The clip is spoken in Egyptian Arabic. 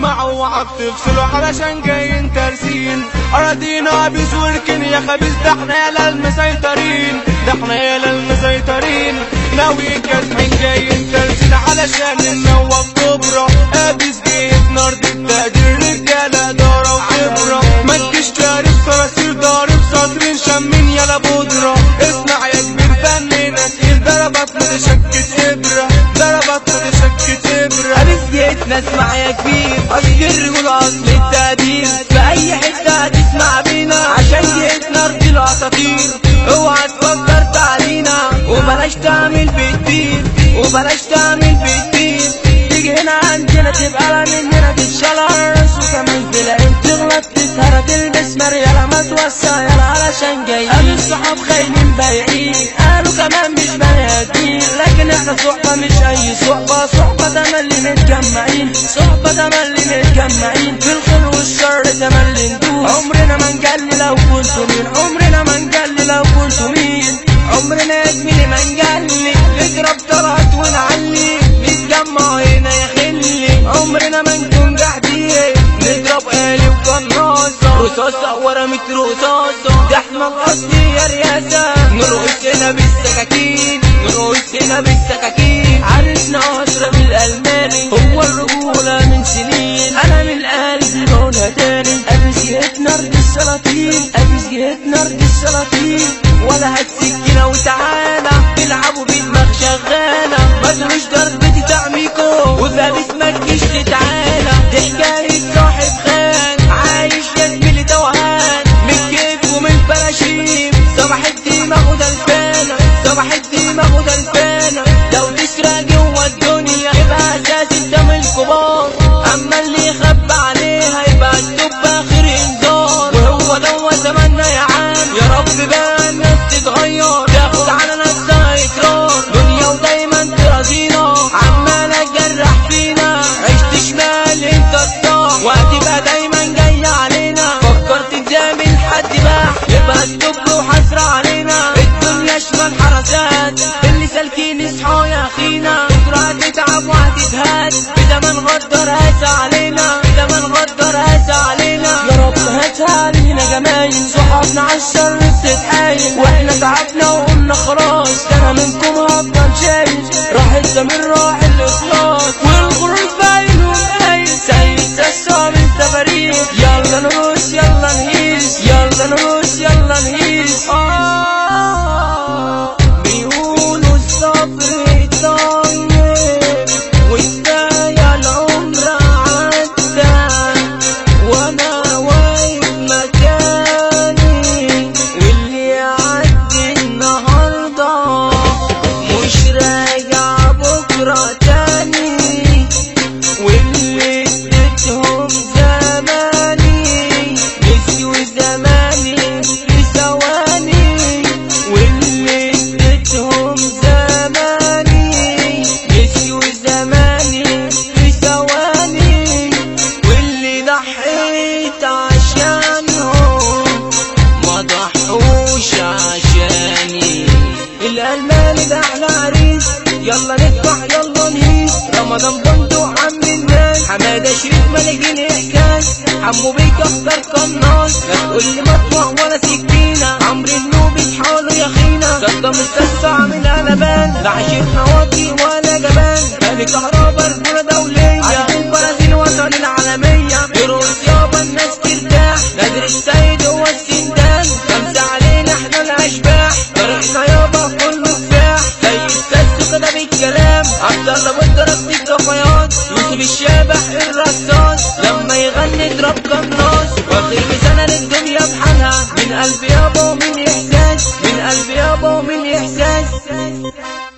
اسمعوا وعد تفصلوا علشان جايين ترسين اراضينا بيس وركن يا خبيث ده احنا يالا المسيطرين ده احنا يالا المسيطرين ناويين كاسحين جايين ترسين علشان النواب كبرى ابيس جيت نار دي التقدير رجاله دارة وخبرة ما تجيش تعرف صراصير ضارب ساطرين شامين يالا بودرة اسمع يا كبير فننا تقيل ضربت متشكة ابرة ضربت متشكة ابرة أبس جيتنا اسمع يا كبير أصل الرجول أصل التقدير في أي حتة هتسمع بينا عشان جيتنا أرض الأساطير اوعى تفكر تعلينا وبلاش تعمل بكتير وبلاش تعمل بكتير تيجي هنا عندنا تبقى مننا تتشال على الراس وكمان في العين تغلط تسهر تلبس مريالة ما توسع يلا علشان جايين قالوا الصحاب خاينين بايعين قالوا كمان مش بني ادمين لكن احنا صحبة مش اي صحبة صحبة تملي متجمعين صحبة تملي متجمعين في الخير والشر تملي ندوس عمرنا ما نجلي لو كنتوا مين عمرنا ما نجلي لو كنتوا مين عمرنا يا زميلي ما نجلي نضرب طلعت ونعلي نتجمع هنا يا خلي عمرنا ما نكون جاحدين نضرب آلي وقناصة رصاصة ورا ميت رصاصة ده احنا الأصل يا رياسة نرقص هنا بالسكاكين نرقص هنا بالسكاكين عرسنا أشرف الألماني هو الرجولة من سنين أنا من القلب بقولها تاني أبس جهتنا أرض السلاطين أبس جهتنا أرض السلاطين ولا هات سكينة وتعالى تلعبوا بدماغ شغالة ما تروش ضربتي تعميكو وفابس ما تجيش تتعالى دي حكاية صاحب خان عايش يا زميلي توهان من كيف ومن فراشيم صباح الدماغ وده الفانة صباح الدماغ وده الفانة لو تسرق جوا الدنيا يبقى اساس قدام الكبار اما اللي يخبى عليها يبقى الدب اخر انذار وهو ده زماننا يا عم يا رب بقى الناس تتغير تاخد على نفسها اكرار دنيا ودايما تراضينا عمالة تجرح فينا عشت شمال انت الصح وهتبقى دايما جاية علينا فكرت تزامل حد باح يبقى الدب وحسرة علينا الدنيا شمال حرسات اللي سالكين اصحوا يا اخينا بكرة هتتعب وهتتهات بزمن غدر هات علينا بزمن غدر هات علينا يا رب هات علينا جمايل صحابنا عالشر بتتحايل واحنا تعبنا وقلنا خلاص انا منكم هفضل شايل راح الزمن راح الاخلاص والغرور باين وباين سايب تسام التفاريخ يلا نروس يلا نهيس يلا نروس يلا نهيس آه بيقولوا الصبر طيب وازاي العمر عدى وانا واقف مكاني واللي يعدي النهارده مش راجع بكره تاني واللي اديتهم زماني نسيوا زماني في ثواني واللي اديتهم زماني نسيوا زماني في ثواني واللي ضحيت عشانهم ما ضحوش عشاني الألماني ده احلى عريس يلا نذبح يلا نهيس رمضان بندق عم الناس حمادة شريف ملك الإحساس عمو بيك أخطر قناص لا تقول لي مطوع ولا سكينة عمرو النوبي حاله يا خينا صدام مستسع من قلبان لا عشيرنا واطي ولا جبان ملك كهربا رجولة دولية عايزين برازيل وطن العالمية يرقص يابا الناس ترتاح نادر السيد هو السندان خمسة علينا احنا الأشباح طريقنا يابا كله كفاح زي السد كده بالكلام عبد الله بضرب في الكفايات يوسف الشابح الرصاص لما يغني اضرب قناص واخر مثال للدنيا بحالها من قلب يابا ومن احساس من قلب يابا ومن احساس